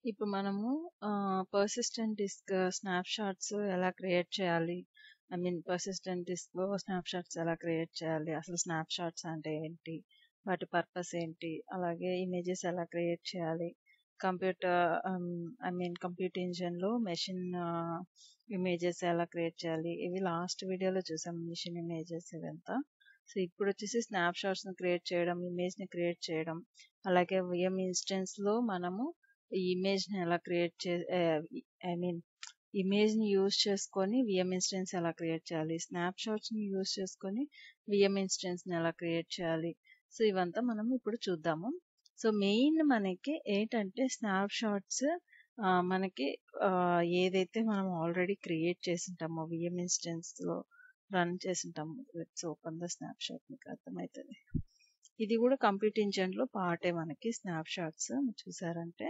ఇప్పుడు మనము ఆహ్, పర్సిస్టెంట్ డిస్క్ స్నాప్‌షాట్స్ ఎలా క్రియేట్ చేయాలి? ఐ మీన్ పర్సిస్టెంట్ డిస్క్‌లో స్నాప్‌షాట్స్ ఎలా క్రియేట్ చేయాలి? అసలు స్నాప్‌షాట్స్ అంటే ఏంటి? వాటి పర్పస్ ఏంటి? అలాగే ఇమేజెస్ ఎలా క్రియేట్ చేయాలి? కంప్యూటర్ ఆహ్, ఐ మీన్ కంప్యూటర్ ఇంజిన్‌లో మెషిన్ ఆహ్, ఇమేజెస్ ఎలా క్రియేట్ చేయాలి? ఇవి లాస్ట్ వీడియోలో చూసాం. మెషిన్ ఇమేజెస్ ఇదంతా. సో, ఇప్పుడొచ్చేసి స్నాప్‌షాట్స్‌ని క్రియేట్ చేయడం, ఇమేజ్‌ని క్రియేట్ చేయడం, అలాగే విఎం ఇన్‌స్టెన్స్‌లో మనము ఈ ఇమేజ్‌ని ఎలా క్రియేట్ చే ఆహ్, ఐ మీన్ ఇమేజ్‌ని యూజ్ చేసుకొని విఎం ఇన్‌స్టెన్స్ ఎలా క్రియేట్ చేయాలి? స్నాప్‌షాట్స్‌ని యూజ్ చేసుకొని విఎం ఇన్‌స్టెన్స్‌ని ఎలా క్రియేట్ చేయాలి? సో, ఇవంతా మనం ఇప్పుడు చూద్దాము. సో, మెయిన్ మనకి ఏంటంటే స్నాప్‌షాట్స్ ఆహ్, మనకి ఆహ్, ఏదైతే మనం ఆల్రెడీ క్రియేట్ చేసుంటామో విఎం ఇన్‌స్టెన్స్‌లో రన్ చేసుంటాము. లెట్స్ ఓపెన్ ద స్నాప్‌షాట్ మీకు అర్థమైతది. ఇది కూడా కంప్యూటర్ ఇంజిన్‌లో పార్టే మనకి స్నాప్‌షాట్స్ చూసారంటే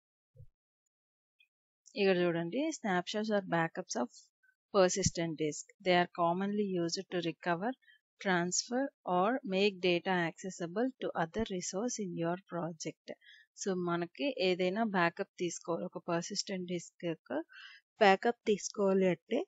ఇక్కడ చూడండి snapshots are backups of persistent disk. They are commonly used to recover, transfer or make data accessible to other resource in your project. So, మనకి ఏదైనా బ్యాకప్ తీసుకోవాలి. ఒక పర్సిస్టెంట్ డిస్క్ యొక్క బ్యాకప్ తీసుకోవాలి అంటే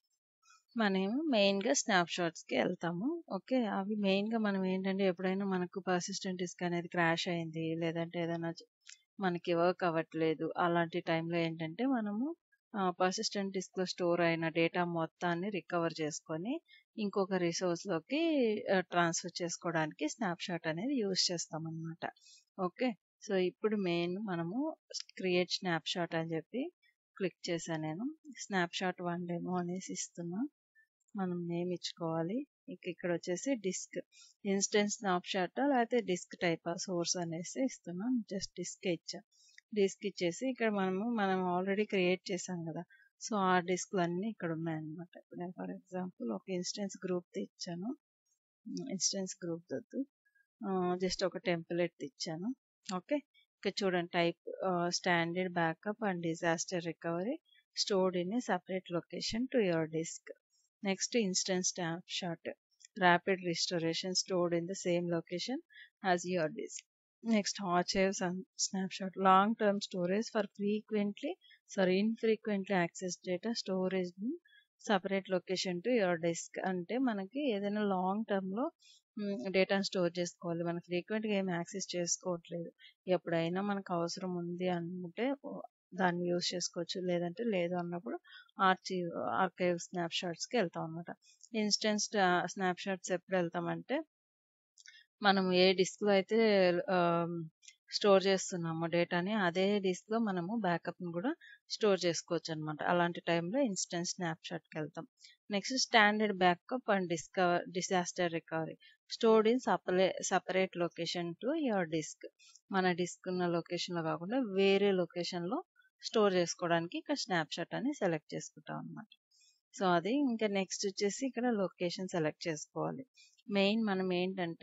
మనము మెయిన్‌గా స్నాప్‌షాట్స్‌కి ఎళ్తాము. ఓకే. అవి మెయిన్‌గా మనం ఏంటంటే ఎప్పుడైనా మనకు పర్సిస్టెంట్ డిస్క్ అనేది క్రాష్ అయింది. లేదంటే ఏదైనా చ మనకి వర్క్ అవ్వట్లేదు. అలాంటి టైంలో ఏంటంటే మనము ఆహ్, పర్సిస్టెంట్ డిస్క్‌లో స్టోర్ అయిన డేటా మొత్తాన్ని రికవర్ చేసుకొని ఇంకొక రిసోర్స్‌లోకి ఆహ్, ట్రాన్స్‌ఫర్ చేసుకోవడానికి స్నాప్‌షాట్ అనేది యూజ్ చేస్తామనమాట. ఓకే. సో, ఇప్పుడు మెయిన్ మనము క్రియేట్ స్నాప్‌షాట్ అని చెప్పి క్లిక్ చేశా నేను. స్నాప్‌షాట్ 1 డెమో అనేసి ఇస్తున్నా. మనం నేమ్ ఇచ్చుకోవాలి. ఇక ఇక్కడొచ్చేసి డిస్క్ ఇన్‌స్టెన్స్ స్నాప్‌షాటా లేకపోతే డిస్క్ టైపా సోర్స్ అనేసి ఇస్తున్నా. జస్ట్ డిస్కే ఇచ్చా. డిస్క్ ఇచ్చేసి ఇక్కడ మనము మనం ఆల్రెడీ క్రియేట్ చేసాం కదా! సో, ఆ డిస్క్‌లన్నీ ఇక్కడ ఉన్నాయన్నమాట. ఇప్పుడు నేను ఫర్ ఎగ్జాంపుల్ ఒక ఇన్‌స్టెన్స్ గ్రూప్‌ది ఇచ్చాను. హ్మ్. ఇన్‌స్టెన్స్ గ్రూప్‌దొద్దు. ఆహ్, జస్ట్ ఒక టెంప్లేట్‌ది ఇచ్చాను. ఓకే. ఇక్కడ చూడండి type ah, standard backup and disaster recovery stored in a separate location to your disk. Next instance snapshot. Rapid restoration stored in the same location as your disk. Next archives and snapshot. Long term storage for frequently sorry infrequently access data storage in separate location to your disk. అంటే మనకి ఏదైనా long టర్మ్‌లో హ్మ్. డేటాను store చేసుకోవాలి. మనం ఫ్రీక్వెంట్‌గా ఏమి యాక్సెస్ చేసుకోవట్లేదు. ఎప్పుడైనా మనకు అవసరం ఉంది అనుకుంటే ఓహ్, దాన్ని యూజ్ చేసుకోవచ్చు. లేదంటే లేదు అన్నప్పుడు ఆర్చీవ్ ఆర్కైవ్ స్నాప్‌షాట్స్‌కి ఎళ్తాం అనమాట. ఇన్‌స్టెన్స్ స్టా స్నాప్‌షాట్స్ ఎప్పుడు ఎళ్తామంటే మనం ఏ డిస్క్‌లో అయితే ఆహ్, స్టోర్ చేస్తున్నామో డేటాని అదే డిస్క్‌లో మనము బ్యాకప్‌ని కూడా స్టోర్ చేసుకోవచ్చనమాట. అలాంటి టైంలో ఇన్‌స్టెన్స్ స్నాప్‌షాట్‌కెళ్తాం. Next standard backup and discover disaster recovery stored in సపలే separate location to your disk. మన డిస్క్ ఉన్న లొకేషన్‌లో కాకుండా వేరే లొకేషన్‌లో స్టోర్ చేసుకోవడానికి ఇక్కడ స్నాప్‌షాట్ అని సెలెక్ట్ చేసుకుంటాం అనమాట. సో, అది ఇంకా నెక్స్ట్ వచ్చేసి ఇక్కడ లొకేషన్ సెలెక్ట్ చేసుకోవాలి. మెయిన్ మనం ఏంటంటే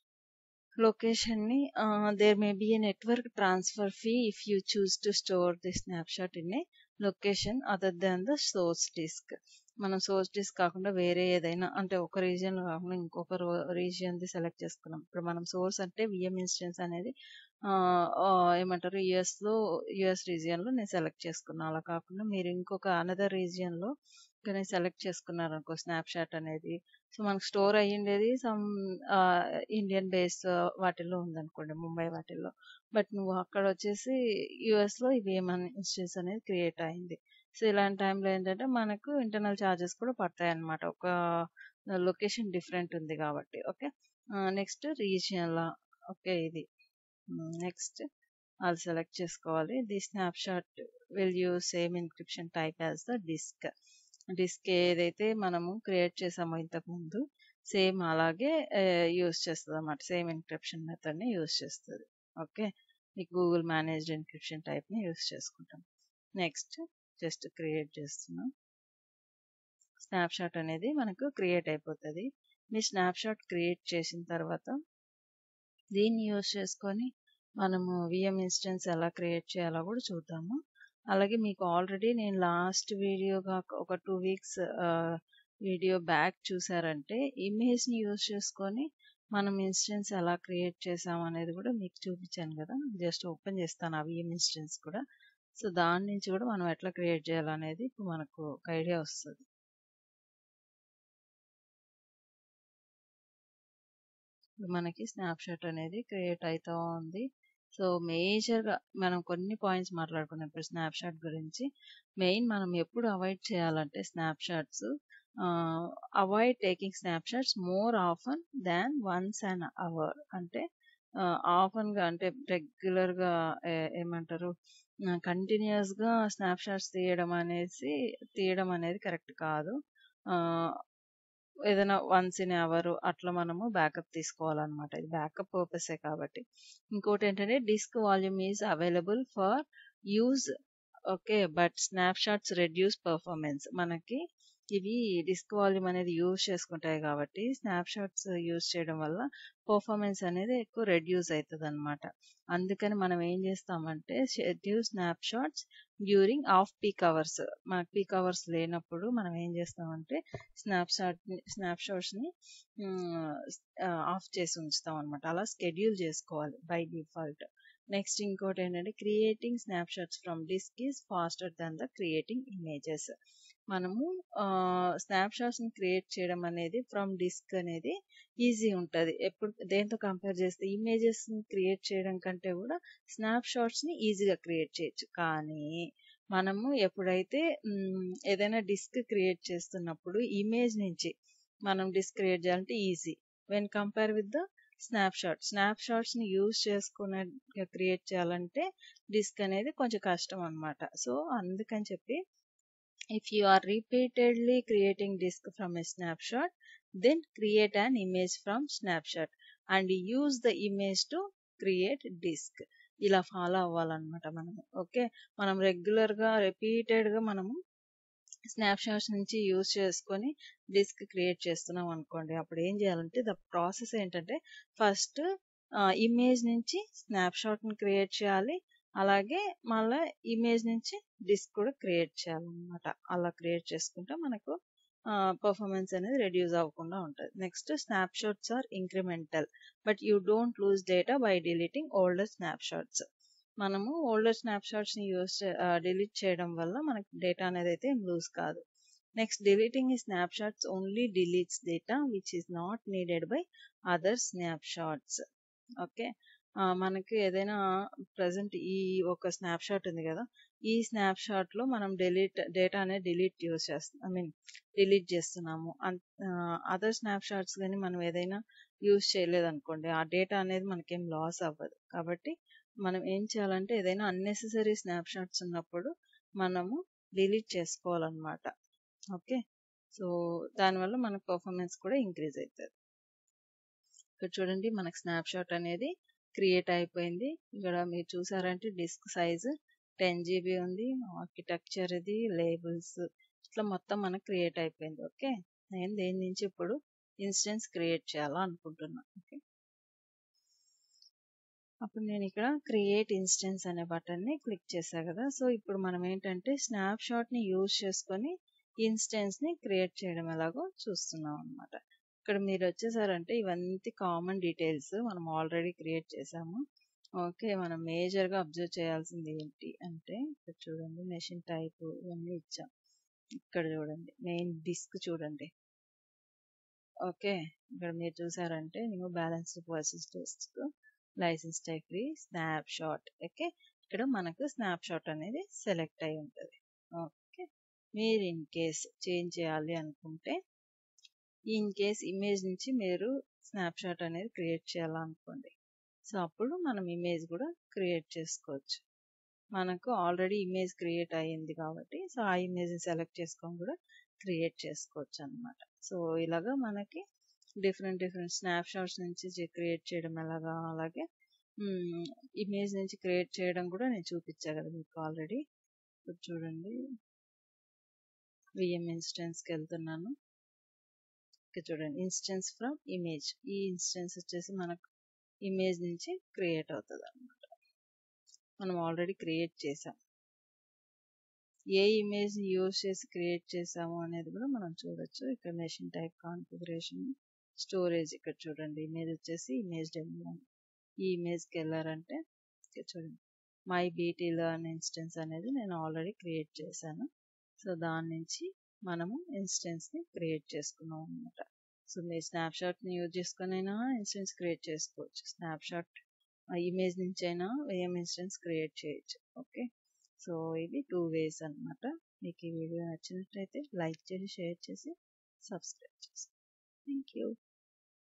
లొకేషన్‌ని ah, there may be a network transfer fee if you choose to store the snapshot in a location other than the source disk. మనం సోర్స్ డిస్క్ కాకుండా వేరే ఏదైనా అంటే ఒక రీజియన్‌లో కాకుండా ఇంకొక రో రీజియన్‌ది సెలెక్ట్ చేసుకున్నాం. ఇప్పుడు మనం సోర్స్ అంటే విఎం ఇన్‌స్టెన్స్ అనేది ఆహ్, ఆహ్, ఏమంటారు యూఎస్‌లో యూఎస్ రీజియన్‌లో నేను సెలెక్ట్ చేసుకున్నా. అలా కాకుండా మీరు ఇంకొక అనదర్ రీజియన్‌లో గాని సెలెక్ట్ చేసుకున్నారనుకో స్నాప్‌షాట్ అనేది సో, మనకు స్టోర్ అయ్యుండేది సమ్ ఆహ్, ఇండియన్ బేస్ వాటిల్లో ఉందనుకోండి. ముంబై వాటిల్లో. బట్ నువ్వు అక్కడొచ్చేసి యూఎస్‌లో ఈ విఎం ఇన్‌స్టెన్స్ అనేది క్రియేట్ అయింది. సో, ఇలాంటి టైంలో ఏంటంటే మనకు ఇంటర్నల్ చార్జెస్ కూడా పడతాయన్నమాట. ఒక లొకేషన్ డిఫరెంట్ ఉంది కాబట్టి. ఓకే. ఆహ్, నెక్స్ట్ రీజియన్‌ల ఓకే ఇది. హ్మ్. నెక్స్ట్ అది సెలెక్ట్ చేసుకోవాలి. The snapshot will use same encryption type as the disk. Disk ఏదైతే మనము క్రియేట్ చేసామో ఇంతకుముందు సేమ్ అలాగే ఆహ్, యూజ్ చేస్తదన్నమాట. సేమ్ ఎన్క్రిప్షన్ మెథడ్‌ని యూజ్ చేస్తది. ఓకే. ఈ గూగుల్ మేనేజ్డ్ ఎన్క్రిప్షన్ టైప్‌ని యూజ్ చేసుకుంటాం. నెక్స్ట్ జస్ట్ క్రియేట్ చేస్తున్నా. స్నాప్‌షాట్ అనేది మనకు క్రియేట్ అయిపోతది. మీ స్నాప్‌షాట్ క్రియేట్ చేసిన తర్వాత దీన్ని యూజ్ చేసుకొని మనము విఎం ఇన్‌స్టెన్స్ ఎలా క్రియేట్ చేయాలో కూడా చూద్దాము. అలాగే మీకు ఆల్రెడీ నేను లాస్ట్ వీడియోగా ఒక 2 వీక్స్ ఆహ్, వీడియో బ్యాక్ చూసారంటే ఇమేజ్‌ని యూజ్ చేసుకొని మనం ఇన్‌స్టెన్స్ ఎలా క్రియేట్ చేసాం అనేది కూడా మీకు చూపించాను కదా! జస్ట్ ఓపెన్ చేస్తాను ఆ విఎం ఇన్‌స్టెన్స్ కూడా. సో దాని నుంచి కూడా మనం ఎట్లా క్రియేట్ చేయాలనేది ఇప్పుడు మనకు ఒక ఐడియా వస్తుంది ఇప్పుడు మనకి స్నాప్షాట్ అనేది క్రియేట్ అవుతూ ఉంది సో మేజర్గా మనం కొన్ని పాయింట్స్ మాట్లాడుకున్నాం ఇప్పుడు స్నాప్షాట్ గురించి మెయిన్ మనం ఎప్పుడు అవాయిడ్ చేయాలంటే snapshots avoid taking snapshots more often than once and hour అంటే ఆఫన్గా అంటే రెగ్యులర్గా ఏమంటారు కంటిన్యూస్గా స్నాప్షాట్స్ తీయడం అనేసి తీయడం అనేది కరెక్ట్ కాదు ఏదైనా వన్స్ ఇన్ అవర్ అట్లా మనము బ్యాకప్ తీసుకోవాలన్నమాట ఇది బ్యాకప్ పర్పసే కాబట్టి ఇంకోటి ఏంటంటే disk volume is available for use okay but snapshots reduce performance మనకి ఇవి డిస్క్ వాల్యూమ్ అనేది యూజ్ చేసుకుంటాయి కాబట్టి స్నాప్ షాట్స్ యూజ్ చేయడం వల్ల పర్ఫార్మెన్స్ అనేది ఎక్కువ రెడ్యూస్ అవుతుంది అనమాట అందుకని మనం ఏం చేస్తామంటే schedule snapshots during off peak hours మనకు పీక్ అవర్స్ లేనప్పుడు మనం ఏం చేస్తామంటే స్నాప్ షాట్ స్నాప్ షాట్స్ని ఆఫ్ చేసి ఉంచుతాం అనమాట అలా స్కెడ్యూల్ చేసుకోవాలి బై డిఫాల్ట్ నెక్స్ట్ ఇంకోటి ఏంటంటే creating snapshots from disk is faster than the creating images మనము స్నాప్ షాట్స్ని క్రియేట్ చేయడం అనేది ఫ్రమ్ డిస్క్ అనేది ఈజీ ఉంటుంది ఎప్పుడు దేంతో కంపేర్ చేస్తే ఇమేజెస్ని క్రియేట్ చేయడం కంటే కూడా స్నాప్ షాట్స్ని ఈజీగా క్రియేట్ చేయొచ్చు కానీ మనము ఎప్పుడైతే ఏదైనా డిస్క్ క్రియేట్ చేస్తున్నప్పుడు ఇమేజ్ నుంచి మనం డిస్క్ క్రియేట్ చేయాలంటే easy when compare with the snapshot స్నాప్ షాట్స్ని యూజ్ చేసుకునే క్రియేట్ చేయాలంటే డిస్క్ అనేది కొంచెం కష్టం అనమాట సో అందుకని చెప్పి if you are repeatedly creating disk from a snapshot then create an image from snapshot and use the image to create disk ఇలా ఫాలో అవ్వాలన్నమాట మనం ఓకే మనం రెగ్యులర్గా రిపీటెడ్గా మనము స్నాప్ షాట్స్ నుంచి యూజ్ చేసుకొని డిస్క్ క్రియేట్ చేస్తున్నాం అనుకోండి అప్పుడు ఏం చేయాలంటే ద ప్రాసెస్ ఏంటంటే ఫస్ట్ ఇమేజ్ నుంచి స్నాప్ షాట్ని క్రియేట్ చేయాలి అలాగే మళ్ళీ ఇమేజ్ నుంచి డిస్క్ కూడా క్రియేట్ చేయాలన్నమాట అలా క్రియేట్ చేసుకుంటే మనకు పర్ఫార్మెన్స్ అనేది రెడ్యూస్ అవ్వకుండా ఉంటుంది next snapshots are incremental but you don't lose data by deleting older snapshots మనము ఓల్డర్ స్నాప్ షాట్స్ని యూస్ డిలీట్ చేయడం వల్ల మనకి డేటా అనేది అయితే లూజ్ కాదు నెక్స్ట్ డిలీటింగ్ ఈ snapshots only deletes data which is not needed by other snapshots okay మనకి ఏదైనా ప్రజెంట్ ఈ ఒక స్నాప్ షాట్ ఉంది కదా ఈ స్నాప్ షాట్ లో మనం డిలీట్ డేటా అనేది డిలీట్ యూస్ చేస్తాం ఐ మీన్ డిలీట్ చేస్తున్నాము అదర్ స్నాప్ షాట్స్ కానీ మనం ఏదైనా యూస్ చేయలేదు అనుకోండి ఆ డేటా అనేది మనకేం లాస్ అవ్వదు కాబట్టి మనం ఏం చేయాలంటే ఏదైనా అన్నెసెసరీ స్నాప్ షాట్స్ ఉన్నప్పుడు మనము డిలీట్ చేసుకోవాలన్నమాట ఓకే సో దానివల్ల మన పర్ఫార్మెన్స్ కూడా ఇంక్రీజ్ అవుతుంది ఇక్కడ చూడండి మనకు స్నాప్ షాట్ అనేది క్రియేట్ అయిపోయింది ఇక్కడ మీరు చూసారంటే డిస్క్ సైజు టెన్ జీబీ ఉంది ఆర్కిటెక్చర్ ఇది లేబుల్స్ ఇట్లా మొత్తం మనకు క్రియేట్ అయిపోయింది ఓకే నేను దేని నుంచి ఇప్పుడు ఇన్స్టెన్స్ క్రియేట్ చేయాలా అనుకుంటున్నా ఓకే అప్పుడు నేను ఇక్కడ క్రియేట్ ఇన్స్టెన్స్ అనే బటన్ని క్లిక్ చేశా కదా సో ఇప్పుడు మనం ఏంటంటే స్నాప్ షాట్ని యూజ్ చేసుకొని ఇన్స్టెన్స్ని క్రియేట్ చేయడం ఎలాగో చూస్తున్నాం అనమాట ఇక్కడ మీరు వచ్చేసారంటే ఇవన్నీ కామన్ డీటెయిల్స్ మనం ఆల్రెడీ క్రియేట్ చేసాము ఓకే మనం మేజర్గా అబ్జర్వ్ చేయాల్సింది ఏంటి అంటే ఇక్కడ చూడండి మెషిన్ టైప్ ఇవన్నీ ఇచ్చాం ఇక్కడ చూడండి మెయిన్ డిస్క్ చూడండి ఓకే ఇక్కడ మీరు చూసారంటే new balanced versus disk licence type free snapshot okay ఇక్కడ మనకు స్నాప్ షాట్ అనేది సెలెక్ట్ అయి ఉంటుంది ఓకే మీరు ఇన్ కేస్ చేంజ్ చేయాలి అనుకుంటే ఇన్ కేస్ ఇమేజ్ నుంచి మీరు స్నాప్ షాట్ అనేది క్రియేట్ చేయాలనుకోండి సో అప్పుడు మనం ఇమేజ్ కూడా క్రియేట్ చేసుకోవచ్చు మనకు ఆల్రెడీ ఇమేజ్ క్రియేట్ అయ్యింది కాబట్టి సో ఆ ఇమేజ్ సెలెక్ట్ చేసుకొని కూడా క్రియేట్ చేసుకోవచ్చు అనమాట సో ఇలాగా మనకి డిఫరెంట్ డిఫరెంట్ స్నాప్ షాట్స్ నుంచి క్రియేట్ చేయడం ఎలాగా అలాగే ఇమేజ్ నుంచి క్రియేట్ చేయడం కూడా నేను చూపించా కదా మీకు ఆల్రెడీ ఇప్పుడు చూడండి విఎం ఇన్స్టెన్స్కి వెళ్తున్నాను ఇక్కడ చూడండి ఇన్స్టెన్స్ ఫ్రమ్ ఇమేజ్ ఈ ఇన్స్టెన్స్ వచ్చేసి మనకు ఇమేజ్ నుంచి క్రియేట్ అవుతుంది అనమాట మనం ఆల్రెడీ క్రియేట్ చేసాం ఏ ఇమేజ్ యూజ్ చేసి క్రియేట్ చేసాము అనేది కూడా మనం చూడొచ్చు ఇక్కడ మెషిన్ టైప్ కాన్ఫిగరేషన్ స్టోరేజ్ ఇక్కడ చూడండి ఇమేజ్ వచ్చేసి ఇమేజ్ డెమో ఈ ఇమేజ్కి వెళ్ళారంటే ఇక్కడ చూడండి మై బీటీ లర్న్ ఇన్స్టెన్స్ అనేది నేను ఆల్రెడీ క్రియేట్ చేశాను సో దాని నుంచి మనము ఇన్స్టెన్స్ని క్రియేట్ చేసుకున్నాం అనమాట సో మీరు స్నాప్షాట్ని యూజ్ చేసుకునైనా ఇన్స్టెన్స్ క్రియేట్ చేసుకోవచ్చు స్నాప్షాట్ ఇమేజ్ నుంచి అయినా వేఎం ఇన్స్టెన్స్ క్రియేట్ చేయొచ్చు ఓకే సో ఇది టూ వేస్ అనమాట మీకు ఈ వీడియో నచ్చినట్లయితే లైక్ చేసి షేర్ చేసి సబ్స్క్రైబ్ చేసి థ్యాంక్ యూ